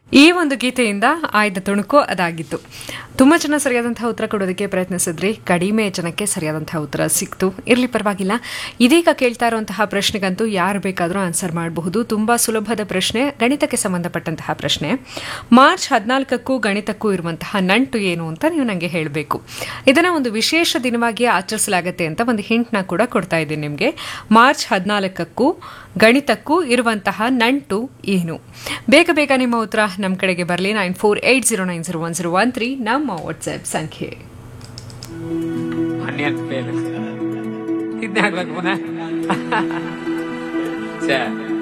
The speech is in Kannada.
ಈ ಒಂದು ಗೀತೆಯಿಂದ ಆಯ್ದ ತುಣುಕು ಅದಾಗಿತ್ತು ತುಂಬಾ ಜನ ಸರಿಯಾದಂತಹ ಉತ್ತರ ಕೊಡೋದಕ್ಕೆ ಪ್ರಯತ್ನಿಸಿದ್ರಿ ಕಡಿಮೆ ಜನಕ್ಕೆ ಸರಿಯಾದಂತಹ ಉತ್ತರ ಸಿಕ್ತು ಇರ್ಲಿ ಪರವಾಗಿಲ್ಲ ಇದೀಗ ಕೇಳ್ತಾ ಇರುವಂತಹ ಪ್ರಶ್ನೆಗಂತೂ ಯಾರು ಬೇಕಾದರೂ ಆನ್ಸರ್ ಮಾಡಬಹುದು ತುಂಬಾ ಸುಲಭದ ಪ್ರಶ್ನೆ ಗಣಿತಕ್ಕೆ ಸಂಬಂಧಪಟ್ಟಂತಹ ಪ್ರಶ್ನೆ ಮಾರ್ಚ್ ಹದಿನಾಲ್ಕಕ್ಕೂ ಗಣಿತಕ್ಕೂ ಇರುವಂತಹ ನಂಟು ಏನು ಅಂತ ನೀವು ನನಗೆ ಹೇಳಬೇಕು ಇದನ್ನ ಒಂದು ವಿಶೇಷ ದಿನವಾಗಿ ಆಚರಿಸಲಾಗುತ್ತೆ ಅಂತ ಒಂದು ಹಿಂಟ್ನ ಕೂಡ ಕೊಡ್ತಾ ಇದ್ದೀನಿ ನಿಮಗೆ ಮಾರ್ಚ್ ಹದಿನಾಲ್ಕಕ್ಕೂ ಗಣಿತಕ್ಕೂ ಇರುವಂತಹ ನಂಟು ಏನು ಬೇಗ ಬೇಗ ನಿಮ್ಮ ಉತ್ತರ ನಮ್ಮ ಕಡೆಗೆ ಬರಲಿ nine four eight zero nine zero one zero one three ನಮ್ಮ ವಾಟ್ಸ್ಆಪ್ ಸಂಖ್ಯೆ ಹನ್ನೆರಡು ಫೇಲ್ ಇದನ್ನೇ ಆಗ್ಬೇಕು ಪುನಃ ಛೇ